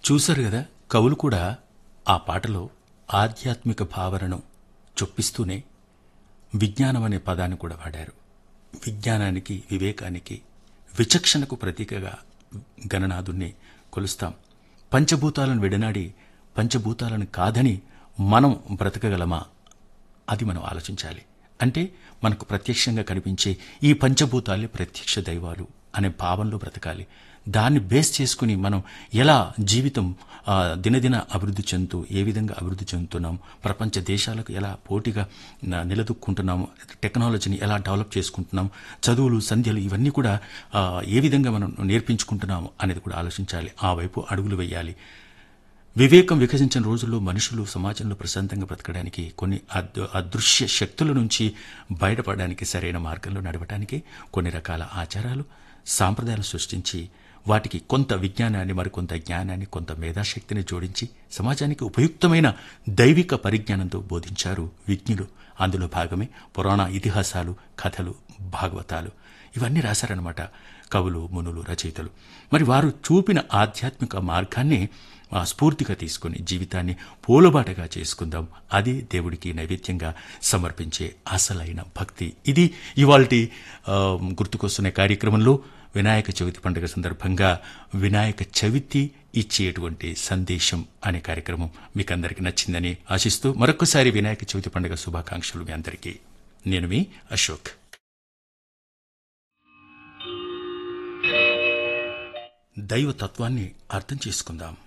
చూశారు కదా కవులు కూడా ఆ పాటలో ఆధ్యాత్మిక భావనను చొప్పిస్తూనే విజ్ఞానం అనే పదాన్ని కూడా వాడారు విజ్ఞానానికి వివేకానికి విచక్షణకు ప్రతీకగా గణనాథుణ్ణి కొలుస్తాం పంచభూతాలను విడనాడి పంచభూతాలను కాదని మనం బ్రతకగలమా అది మనం ఆలోచించాలి అంటే మనకు ప్రత్యక్షంగా కనిపించే ఈ పంచభూతాలే ప్రత్యక్ష దైవాలు అనే భావంలో బ్రతకాలి దాన్ని బేస్ చేసుకుని మనం ఎలా జీవితం ఆ, దినదిన అభివృద్ధి చెందుతూ ఏ విధంగా అభివృద్ధి చెందుతున్నాం ప్రపంచ దేశాలకు ఎలా పోటీగా న- నిలదొక్కుంటున్నాము టెక్నాలజీని ఎలా డెవలప్ చేసుకుంటున్నాం చదువులు సంధ్యలు ఇవన్నీ కూడా ఆ, ఏ విధంగా మనం నేర్పించుకుంటున్నాము అనేది కూడా ఆలోచించాలి ఆ వైపు అడుగులు వేయాలి వివేకం వికసించిన రోజుల్లో మనుషులు సమాజంలో ప్రశాంతంగా బ్రతకడానికి కొన్ని అద్- అదృశ్య శక్తుల నుంచి బయటపడడానికి సరైన మార్గంలో నడవడానికి కొన్ని రకాల ఆచారాలు సాంప్రదాయాలు సృష్టించి వాటికి కొంత విజ్ఞానాన్ని మరికొంత జ్ఞానాన్ని కొంత మేధాశక్తిని జోడించి సమాజానికి ఉపయుక్తమైన దైవిక పరిజ్ఞానంతో బోధించారు విజ్ఞులు అందులో భాగమే పురాణ ఇతిహాసాలు కథలు భాగవతాలు ఇవన్నీ రాశారనమాట కవులు మునులు రచయితలు మరి వారు చూపిన ఆధ్యాత్మిక మార్గాన్ని ఆ స్ఫూర్తిగా తీసుకుని జీవితాన్ని పూలబాటగా చేసుకుందాం అది దేవుడికి నైవేద్యంగా సమర్పించే అసలైన భక్తి ఇది ఇవాల్టి ఆ, గుర్తుకొస్తున్న కార్యక్రమంలో వినాయక చవితి పండుగ సందర్భంగా వినాయక చవితి ఇచ్చేటువంటి సందేశం అనే కార్యక్రమం మీకు అందరికీ నచ్చిందని ఆశిస్తూ మరొకసారి వినాయక చవితి పండుగ శుభాకాంక్షలు మీ అందరికీ నేను మీ అశోక్ దైవ తత్వాన్ని అర్థం చేసుకుందాం